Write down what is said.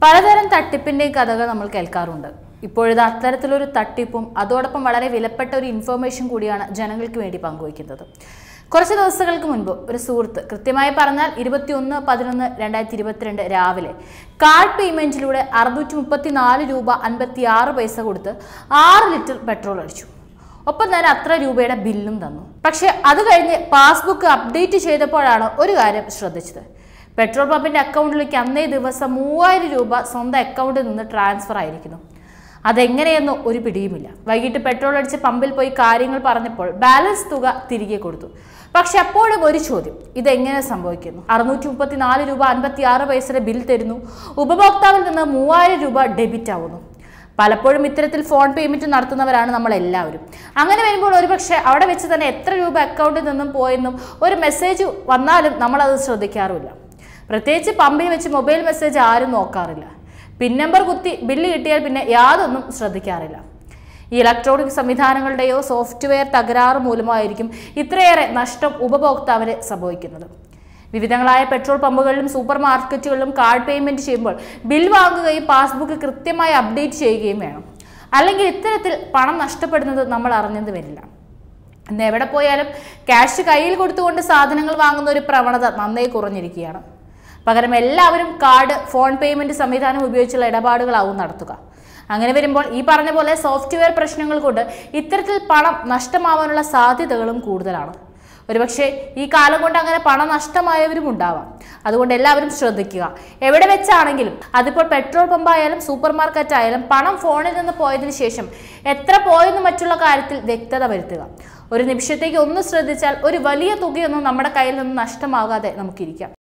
പലതരം തട്ടിപ്പിൻ്റെയും കഥകൾ നമ്മൾ കേൾക്കാറുണ്ട് ഇപ്പോഴിത് അത്തരത്തിലൊരു തട്ടിപ്പും അതോടൊപ്പം വളരെ വിലപ്പെട്ട ഒരു ഇൻഫർമേഷൻ കൂടിയാണ് ജനങ്ങൾക്ക് വേണ്ടി പങ്കുവയ്ക്കുന്നത് കുറച്ച് ദിവസങ്ങൾക്ക് മുൻപ് ഒരു സുഹൃത്ത് കൃത്യമായി പറഞ്ഞാൽ ഇരുപത്തിയൊന്ന് പതിനൊന്ന് രണ്ടായിരത്തി ഇരുപത്തിരണ്ട് രാവിലെ കാർഡ് പേയ്മെന്റിലൂടെ അറുന്നൂറ്റി മുപ്പത്തി നാല് രൂപ അൻപത്തി ആറ് പൈസ കൊടുത്ത് ആറ് ലിറ്റർ പെട്രോൾ അടിച്ചു ഒപ്പം തന്നെ അത്ര രൂപയുടെ ബില്ലും തന്നു പക്ഷെ അത് കഴിഞ്ഞ് പാസ്ബുക്ക് അപ്ഡേറ്റ് ചെയ്തപ്പോഴാണ് ഒരു കാര്യം ശ്രദ്ധിച്ചത് പെട്രോൾ പമ്പിന്റെ അക്കൗണ്ടിലേക്ക് അന്നേ ദിവസം മൂവായിരം രൂപ സ്വന്തം അക്കൗണ്ടിൽ നിന്ന് ട്രാൻസ്ഫർ ആയിരിക്കുന്നു അതെങ്ങനെയെന്നോ ഒരു പിടിയുമില്ല വൈകിട്ട് പെട്രോൾ അടിച്ച് പമ്പിൽ പോയി കാര്യങ്ങൾ പറഞ്ഞപ്പോൾ ബാലൻസ് തുക തിരികെ കൊടുത്തു പക്ഷെ അപ്പോഴും ഒരു ചോദ്യം ഇതെങ്ങനെ സംഭവിക്കുന്നു അറുന്നൂറ്റി മുപ്പത്തി നാല് രൂപ അൻപത്തി ആറ് പൈസയുടെ ബിൽ തരുന്നു ഉപഭോക്താവിൽ നിന്ന് മൂവായിരം രൂപ ഡെബിറ്റ് ആവുന്നു പലപ്പോഴും ഇത്തരത്തിൽ ഫോൺ പേയ്മെന്റ് നടത്തുന്നവരാണ് നമ്മൾ എല്ലാവരും അങ്ങനെ വരുമ്പോൾ ഒരുപക്ഷെ അവിടെ വെച്ച് തന്നെ എത്ര രൂപ അക്കൗണ്ടിൽ നിന്നും പോയെന്നും ഒരു മെസ്സേജ് വന്നാലും നമ്മളത് ശ്രദ്ധിക്കാറുമില്ല പ്രത്യേകിച്ച് പമ്പിൽ വെച്ച് മൊബൈൽ മെസ്സേജ് ആരും നോക്കാറില്ല പിൻ നമ്പർ കുത്തി ബില്ല് കിട്ടിയാൽ പിന്നെ യാതൊന്നും ശ്രദ്ധിക്കാറില്ല ഈ ഇലക്ട്രോണിക് സംവിധാനങ്ങളുടെയോ സോഫ്റ്റ്വെയർ തകരാറ് മൂലമായിരിക്കും ഇത്രയേറെ നഷ്ടം ഉപഭോക്താവിന് സംഭവിക്കുന്നത് വിവിധങ്ങളായ പെട്രോൾ പമ്പുകളിലും സൂപ്പർ മാർക്കറ്റുകളിലും കാർഡ് പേയ്മെന്റ് ചെയ്യുമ്പോൾ ബിൽ വാങ്ങുകയും പാസ്ബുക്ക് കൃത്യമായി അപ്ഡേറ്റ് ചെയ്യുകയും വേണം അല്ലെങ്കിൽ ഇത്തരത്തിൽ പണം നഷ്ടപ്പെടുന്നത് നമ്മൾ അറിഞ്ഞത് വരില്ല ഇന്ന് എവിടെ പോയാലും ക്യാഷ് കയ്യിൽ കൊടുത്തുകൊണ്ട് സാധനങ്ങൾ വാങ്ങുന്ന ഒരു പ്രവണത നന്നേ കുറഞ്ഞിരിക്കുകയാണ് പകരം എല്ലാവരും കാർഡ് ഫോൺ പേയ്മെന്റ് സംവിധാനം ഉപയോഗിച്ചുള്ള ഇടപാടുകളാവും നടത്തുക അങ്ങനെ വരുമ്പോൾ ഈ പറഞ്ഞ പോലെ സോഫ്റ്റ്വെയർ പ്രശ്നങ്ങൾ കൊണ്ട് ഇത്തരത്തിൽ പണം നഷ്ടമാവാനുള്ള സാധ്യതകളും കൂടുതലാണ് ഒരുപക്ഷെ ഈ കാലം കൊണ്ട് അങ്ങനെ പണം നഷ്ടമായവരും ഉണ്ടാവാം അതുകൊണ്ട് എല്ലാവരും ശ്രദ്ധിക്കുക എവിടെ വെച്ചാണെങ്കിലും അതിപ്പോൾ പെട്രോൾ പമ്പായാലും സൂപ്പർ മാർക്കറ്റ് ആയാലും പണം ഫോണിൽ നിന്ന് പോയതിനു ശേഷം എത്ര പോയെന്ന് മറ്റുള്ള കാര്യത്തിൽ വ്യക്തത വരുത്തുക ഒരു നിമിഷത്തേക്ക് ഒന്ന് ശ്രദ്ധിച്ചാൽ ഒരു വലിയ തുകയൊന്നും നമ്മുടെ കയ്യിൽ നിന്ന് നഷ്ടമാകാതെ നമുക്കിരിക്കാം